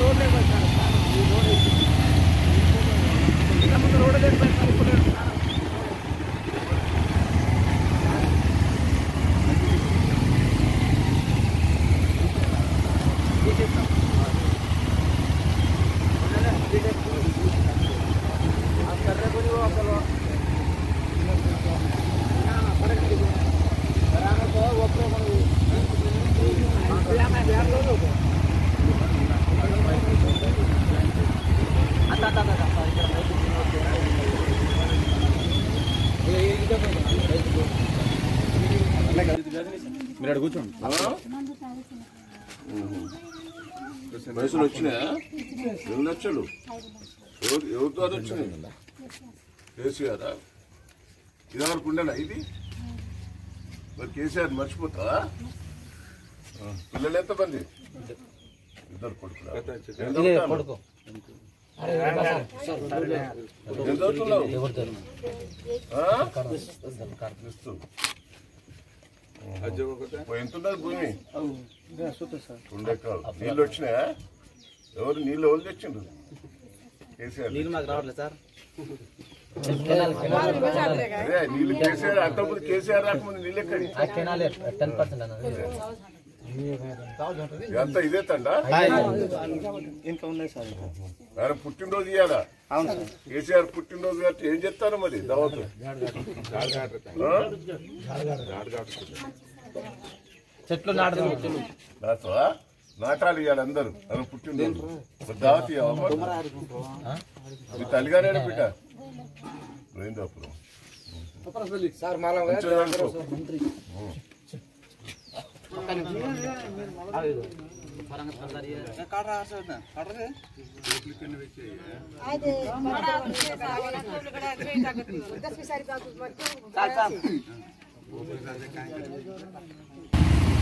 మీరు అక్కడ కూర్చోండి పైసలు వచ్చినాయా ఎన్ని లక్షలు ఎవరు ఎవరి ద్వారా వచ్చినాయి కేసీఆర్ ఇది వరకు ఉండేనా ఇది మరి కేసీఆర్ మర్చిపోతావా ఆ, పిల్లలు ఎంతమంది ఇద్దరు కొడుకులా? ఎంత చదువుతారు? ఎంత చదువుతున్నావు? ఆ? ఇస్తూ. ఓ, ఎంత ఉన్నది భూమి రెండు ఎకరాలు నీళ్ళు వచ్చినాయా ఎవరు నీళ్ళు ఎవరు తెచ్చిండ్రు కేసీఆర్ నీళ్ళు మాకు రావట్లేదు సార్ అదే నీళ్ళు కేసీఆర్ అంతకుముందు కేసీఆర్ రాకముందు నీళ్ళు ఎక్కడి టెన్ పర్సెంట్ అన్నది ఇదంతా ఇదే తండ ఇంకా ఉన్నాయి సార్ ఆయన పుట్టినరోజు ఇయ్యాలా అవును సార్ కేసీఆర్ పుట్టినరోజు కాబట్టి ఏం చెప్తారు మరి దావత్ చెట్లు నాటుదాం నాతవా నాటాలు ఇవ్వాలి అందరూ ఆయన పుట్టినరోజు మరి దావత్ ఇవ్వవా మరి? మీ తల్లిగారే బిడ్డ గోవిందాపురం సార్ మాలం మంచిగా అనుకో. दस